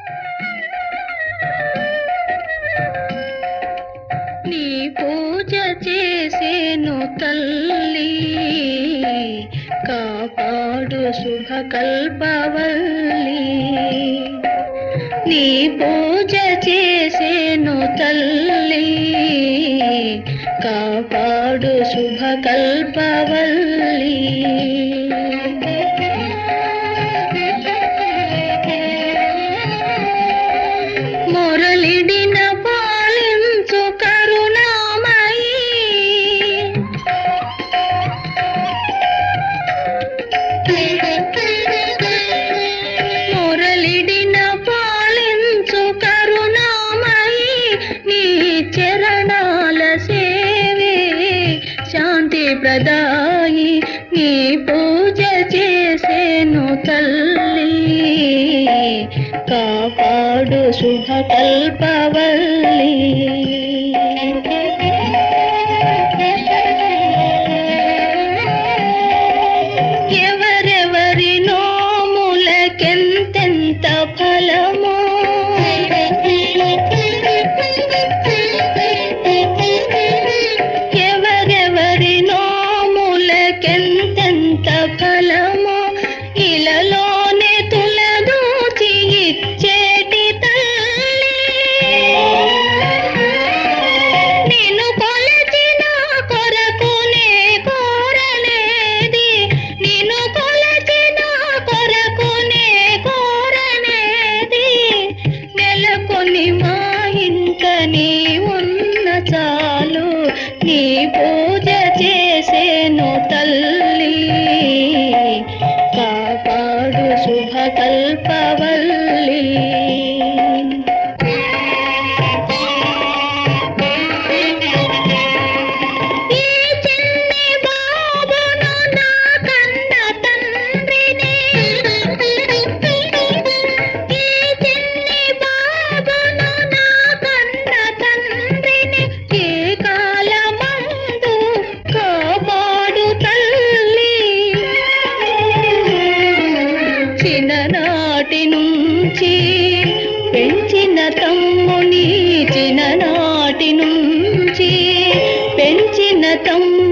నీ పూజ చేసేను తల్లి కాపాడు శుభ కల్పవల్లి నీ పూజ చేసేను తల్లి కాపాడు శుభ కల్పవల్లి మురళిడిన పాలించు కరుణామయి మురళిడిన పాలించు కరుణామయి నీ చరణాల సేవే శాంతి ప్రదాయి నీ పూజ చేసేను తల్లి కాపాడు శుభ కల్పవల్లి ఎవరెవరి నోములకెంతెంత ఫలమో ఎవరెవరి నోములకెంతెంత ఫలమో ఇలలోనే తులదూచి ఇచ్చేటి తల్లి నిన్ను కొలచిన కొరకునే కోరలేది నిన్ను కొలచిన కొరకునే కోరలేది నెలకొని మా ఇంట నీ ఉన్న చాలు నీ పూజ చేసేను తల్లి కాపాడు శుభ కల్పవల్లి ఈ చిన్ని బాబును నా కన్న తండ్రిని ఈ చిన్ని బాబును నా కన్న తండ్రిని ఏ కాలమందు కాపాడు తల్లి చిన్ననాటి నుంచి పెంచిన తమ్ముని చిన్ననాటి నుంచి పెంచిన తమ్ముని